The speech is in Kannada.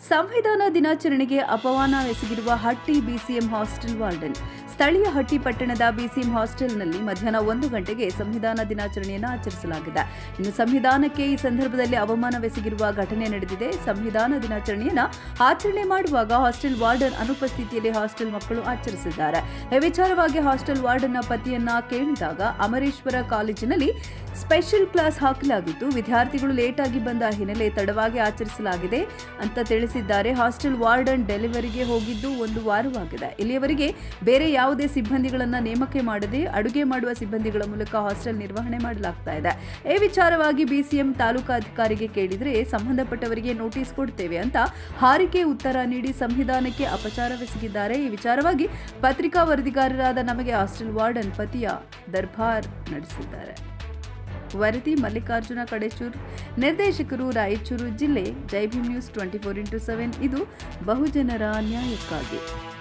ಸಂವಿಧಾನ ದಿನಾಚರಣೆಗೆ ಅಪಮಾನ ಎಸಗಿರುವ ಹಟ್ಟಿ ಬಿಸಿಎಂ ಹಾಸ್ಟೆಲ್ ವಾರ್ಡನ್ ಸ್ಥಳೀಯ ಹಟ್ಟಿ ಪಟ್ಟಣದ ಬಿಸಿಎಂ ಹಾಸ್ಟೆಲ್ನಲ್ಲಿ ಮಧ್ಯಾಹ್ನ ಒಂದು ಗಂಟೆಗೆ ಸಂವಿಧಾನ ದಿನಾಚರಣೆಯನ್ನು ಆಚರಿಸಲಾಗಿದೆ ಇನ್ನು ಸಂವಿಧಾನಕ್ಕೆ ಈ ಸಂದರ್ಭದಲ್ಲಿ ಅವಮಾನವೆಸಗಿರುವ ಘಟನೆ ನಡೆದಿದೆ ಸಂವಿಧಾನ ದಿನಾಚರಣೆಯನ್ನ ಆಚರಣೆ ಮಾಡುವಾಗ ಹಾಸ್ಟೆಲ್ ವಾರ್ಡನ್ ಅನುಪಸ್ಥಿತಿಯಲ್ಲಿ ಹಾಸ್ಟೆಲ್ ಮಕ್ಕಳು ಆಚರಿಸಿದ್ದಾರೆ ಈ ವಿಚಾರವಾಗಿ ಹಾಸ್ಟೆಲ್ ವಾರ್ಡನ್ನ ಪತಿಯನ್ನ ಕೇಳಿದಾಗ ಅಮರೇಶ್ವರ ಕಾಲೇಜಿನಲ್ಲಿ ಸ್ಪೆಷಲ್ ಕ್ಲಾಸ್ ಹಾಕಲಾಗಿದ್ದು ವಿದ್ಯಾರ್ಥಿಗಳು ಲೇಟ್ ಆಗಿ ಬಂದ ಹಿನ್ನೆಲೆ ತಡವಾಗಿ ಆಚರಿಸಲಾಗಿದೆ ಅಂತ ತಿಳಿಸಿದ್ದಾರೆ ಹಾಸ್ಟೆಲ್ ವಾರ್ಡನ್ ಡೆಲಿವರಿಗೆ ಹೋಗಿದ್ದು ಒಂದು ವಾರವಾಗಿದೆ ಇಲ್ಲಿಯವರೆಗೆ ಬೇರೆ ಯಾವುದೇ ಸಿಬ್ಬಂದಿಗಳನ್ನ ನೇಮಕ ಮಾಡದೆ ಅಡುಗೆ ಮಾಡುವ ಸಿಬ್ಬಂದಿಗಳ ಮೂಲಕ ಹಾಸ್ಟೆಲ್ ನಿರ್ವಹಣೆ ಮಾಡಲಾಗ್ತಾ ಇದೆ ಈ ವಿಚಾರವಾಗಿ ಬಿಸಿಎಂ ತಾಲೂಕಾ ಅಧಿಕಾರಿಗೆ ಕೇಳಿದ್ರೆ ಸಂಬಂಧಪಟ್ಟವರಿಗೆ ನೋಟಿಸ್ ಕೊಡ್ತೇವೆ ಅಂತ ಹಾರಿಕೆ ಉತ್ತರ ನೀಡಿ ಸಂವಿಧಾನಕ್ಕೆ ಅಪಚಾರವೆಸಗಿದ್ದಾರೆ ಈ ವಿಚಾರವಾಗಿ ಪತ್ರಿಕಾ ವರದಿಗಾರರಾದ ನಮಗೆ ಹಾಸ್ಟೆಲ್ ವಾರ್ಡನ್ ಪತಿಯ ದರ್ಬಾರ್ ನಡೆಸಿದ್ದಾರೆ ವರದಿ ಮಲ್ಲಿಕಾರ್ಜುನ ಕಡೆಚೂರ್ ನಿರ್ದೇಶಕರು ರಾಯಚೂರು ಜಿಲ್ಲೆ Jai Bhim news twenty four into seven ಇದು ಬಹುಜನರ ನ್ಯಾಯಕ್ಕಾಗಿ